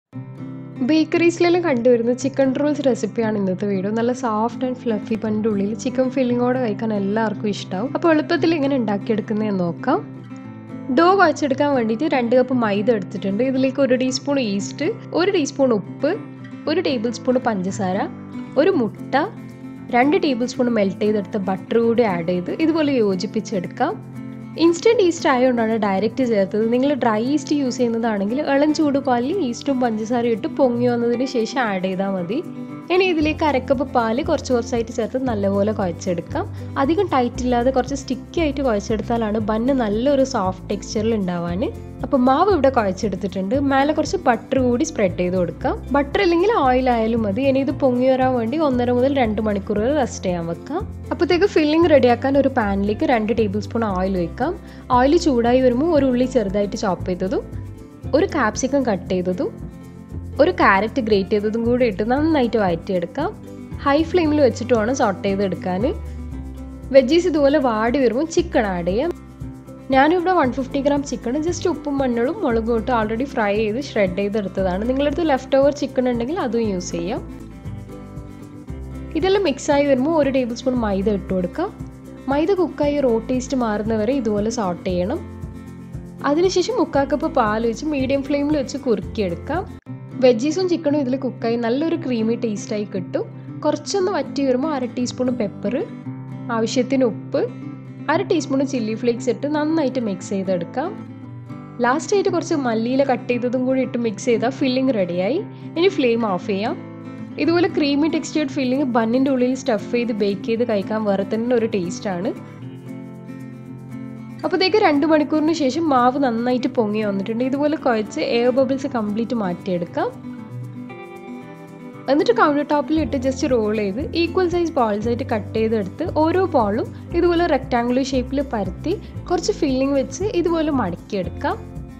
ബേക്കറീസിലെല്ലാം കണ്ടുവരുന്ന chicken Rolls റെസിപ്പിയാണ് ഇന്നത്തെ വീഡിയോ നല്ല സോഫ്റ്റ് ആൻഡ് ഫ്ലഫി പൻ്റെ ഉള്ളിൽ ചിക്കൻ ഫില്ലിങ്ങോടെ കഴിക്കാൻ എല്ലാവർക്കും ഇഷ്ടമാവും അപ്പോൾ എളുപ്പത്തിൽ എങ്ങനെ ഉണ്ടാക്കിയെടുക്കുന്നതെന്ന് നോക്കാം ഡോ കുഴച്ചെടുക്കാൻ വേണ്ടിയിട്ട് രണ്ട് കപ്പ് മൈദ എടുത്തിട്ടുണ്ട് ഇതിലേക്ക് ഒരു ടീസ്പൂൺ ഈസ്റ്റ് ഒരു ടീസ്പൂൺ ഉപ്പ് ഒരു ടേബിൾ സ്പൂൺ പഞ്ചസാര ഒരു മുട്ട രണ്ട് ടേബിൾ സ്പൂൺ മെൽറ്റ് ചെയ്തെടുത്ത ബട്ടർ കൂടി ആഡ് ചെയ്ത് ഇതുപോലെ യോജിപ്പിച്ചെടുക്കാം ഇൻസ്റ്റൻറ്റ് ഈസ്റ്റ് ആയതുകൊണ്ടാണ് ഡയറക്റ്റ് ചേർത്തത് നിങ്ങൾ ഡ്രൈ ഈസ്റ്റ് യൂസ് ചെയ്യുന്നതാണെങ്കിൽ ഇളം ചൂട് പാലിൽ ഈസ്റ്റും പഞ്ചസാരയും ഇട്ട് പൊങ്ങി വന്നതിന് ശേഷം ആഡ് ചെയ്താൽ മതി ഇനി ഇതിലേക്ക് അരക്കപ്പ് പാല് കുറച്ച് കുറച്ചായിട്ട് ചേർത്ത് നല്ലപോലെ കുഴച്ചെടുക്കാം അധികം ടൈറ്റ് ഇല്ലാതെ കുറച്ച് സ്റ്റിക്കി ആയിട്ട് കുഴച്ചെടുത്താലാണ് ബണ്ണ് നല്ലൊരു സോഫ്റ്റ് ടെക്സ്ചറിൽ ഉണ്ടാവാൻ അപ്പോൾ മാവ് ഇവിടെ കുഴച്ചെടുത്തിട്ടുണ്ട് മേലെ കുറച്ച് ബട്ടർ കൂടി സ്പ്രെഡ് ചെയ്ത് കൊടുക്കാം ബട്ടർ ഇല്ലെങ്കിൽ ഓയിൽ ആയാലും മതി ഇനി ഇത് പൊങ്ങി വരാൻ വേണ്ടി ഒന്നര മുതൽ രണ്ട് മണിക്കൂർ വരെ റെസ്റ്റ് ചെയ്യാൻ വെക്കാം അപ്പോഴത്തേക്ക് ഫില്ലിംഗ് റെഡിയാക്കാൻ ഒരു പാനിലേക്ക് രണ്ട് ടേബിൾ സ്പൂൺ ഓയിൽ ഒഴിക്കാം ഓയിൽ ചൂടായി വരുമ്പോൾ ഒരു ഉള്ളി ചെറുതായിട്ട് ചോപ്പ് ചെയ്തതും ഒരു കാപ്സിക്കം കട്ട് ചെയ്തതും ഒരു ക്യാരറ്റ് ഗ്രേറ്റ് ചെയ്തതും കൂടി ഇട്ട് നന്നായിട്ട് വഴറ്റിയെടുക്കാം ഹൈ ഫ്ലെയിമിൽ വെച്ചിട്ട് വേണം സോട്ട് ചെയ്തെടുക്കാൻ വെജീസ് ഇതുപോലെ വാടി വരുമ്പോൾ ചിക്കൻ ആഡ് ചെയ്യാം ഞാനിവിടെ one fifty gram chicken just ഉപ്പും മഞ്ഞളും മുളകും ഇട്ട് ഓൾറെഡി ഫ്രൈ ചെയ്ത് ഷ്രെഡ് ചെയ്തെടുത്തതാണ് നിങ്ങളുടെ അടുത്ത് ലെഫ്റ്റ് ഓവർ ചിക്കൻ ഉണ്ടെങ്കിൽ അതും യൂസ് ചെയ്യാം ഇതെല്ലാം മിക്സായി വരുമ്പോൾ ഒരു ടേബിൾ സ്പൂൺ മൈദ ഇട്ട് കൊടുക്കാം മൈദ കുക്കായി റോ ടേസ്റ്റ് മാറുന്നവരെ ഇതുപോലെ സോട്ട് ചെയ്യണം അതിനുശേഷം മുക്കാൽ കപ്പ് പാൽ വെച്ച് മീഡിയം ഫ്ലെയിമിൽ വെച്ച് കുറുക്കിയെടുക്കാം വെജീസും ചിക്കനും ഇതിൽ കുക്കായി നല്ലൊരു ക്രീമി ടേസ്റ്റായി കിട്ടും കുറച്ചൊന്ന് വറ്റി വരുമ്പോൾ അര ടീസ്പൂൺ പെപ്പർ ആവശ്യത്തിന് ഉപ്പ് അര ടീസ്പൂൺ ചില്ലി ഫ്ലേക്സ് ഇട്ട് നന്നായിട്ട് മിക്സ് ചെയ്തെടുക്കാം ലാസ്റ്റ് ആയിട്ട് കുറച്ച് മല്ലിയില കട്ട് ചെയ്തതും കൂടി ഇട്ട് മിക്സ് ചെയ്താൽ ഫില്ലിംഗ് റെഡിയായി ഇനി ഫ്ലെയിം ഓഫ് ചെയ്യാം ഇതുപോലെ ക്രീമി ടെക്സ്റ്റേർഡ് ഫില്ലിംഗ് ബണ്ണിൻ്റെ ഉള്ളിൽ സ്റ്റഫ് ചെയ്ത് ബേക്ക് ചെയ്ത് കഴിക്കാൻ വേറെ തന്നെ ഒരു ടേസ്റ്റാണ് അപ്പോഴത്തേക്ക് രണ്ട് മണിക്കൂറിന് ശേഷം മാവ് നന്നായിട്ട് പൊങ്ങി വന്നിട്ടുണ്ട് ഇതുപോലെ കുഴച്ച് എയർ ബബിൾസ് കംപ്ലീറ്റ് മാറ്റിയെടുക്കാം എന്നിട്ട് കൗണ്ടർ ടോപ്പിൽ ഇട്ട് ജസ്റ്റ് റോൾ ചെയ്ത് ഈക്വൽ സൈസ് ബോൾസ് ആയിട്ട് കട്ട് ചെയ്തെടുത്ത് ഓരോ ബോളും ഇതുപോലെ റെക്റ്റാങ്കുലർ ഷേപ്പിൽ പരത്തി കുറച്ച് ഫില്ലിംഗ് വെച്ച് ഇതുപോലെ മടക്കിയെടുക്കാം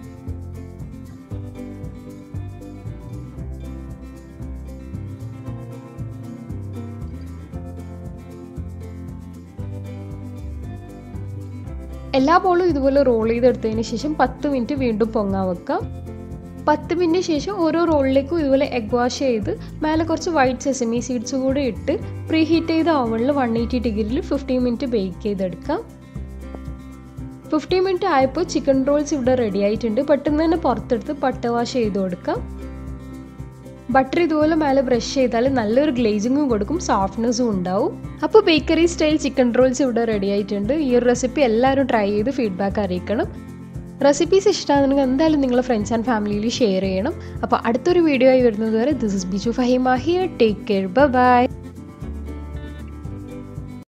എല്ലാ ബോളും ഇതുപോലെ റോൾ ചെയ്തെടുത്തതിന് ശേഷം പത്ത് മിനിറ്റ് വീണ്ടും പൊങ്ങാൻ വെക്കാം പത്ത് മിനിറ്റ് ശേഷം ഓരോ റോളിലേക്കും ഇതുപോലെ എഗ് വാഷ് ചെയ്ത് മേലെ കുറച്ച് വൈറ്റ് സെസമി സീഡ്സ് കൂടെ ഇട്ട് പ്രീ ഹീറ്റ് ചെയ്ത ഓവണിൽ വൺ എയ്റ്റി ഡിഗ്രിയിൽ ഫിഫ്റ്റീൻ മിനിറ്റ് ബേക്ക് ചെയ്തെടുക്കാം ഫിഫ്റ്റീൻ മിനിറ്റ് ആയപ്പോൾ ചിക്കൻ റോൾസ് ഇവിടെ റെഡി ആയിട്ടുണ്ട് പെട്ടെന്ന് തന്നെ പുറത്തെടുത്ത് പട്ട വാഷ് ചെയ്ത് കൊടുക്കാം ബട്ടർ ഇതുപോലെ മേലെ ബ്രഷ് ചെയ്താൽ നല്ലൊരു ഗ്ലേസിങ്ങും കൊടുക്കും സോഫ്റ്റ്നെസ്സും ഉണ്ടാവും അപ്പോൾ ബേക്കറി സ്റ്റൈൽ ചിക്കൻ റോൾസ് ഇവിടെ റെഡി ആയിട്ടുണ്ട് ഈ ഒരു റെസിപ്പി എല്ലാവരും ട്രൈ ചെയ്ത് ഫീഡ്ബാക്ക് അറിയിക്കണം റെസിപ്പീസ് ഇഷ്ടമാണെന്നുണ്ടെങ്കിൽ എന്തായാലും നിങ്ങളുടെ ഫ്രണ്ട്സ് ആൻഡ് ഫാമിലിയിൽ ഷെയർ ചെയ്യണം അപ്പോൾ അടുത്തൊരു വീഡിയോ ആയി വരുന്നത് വരെ this is Biju Fahima here take care by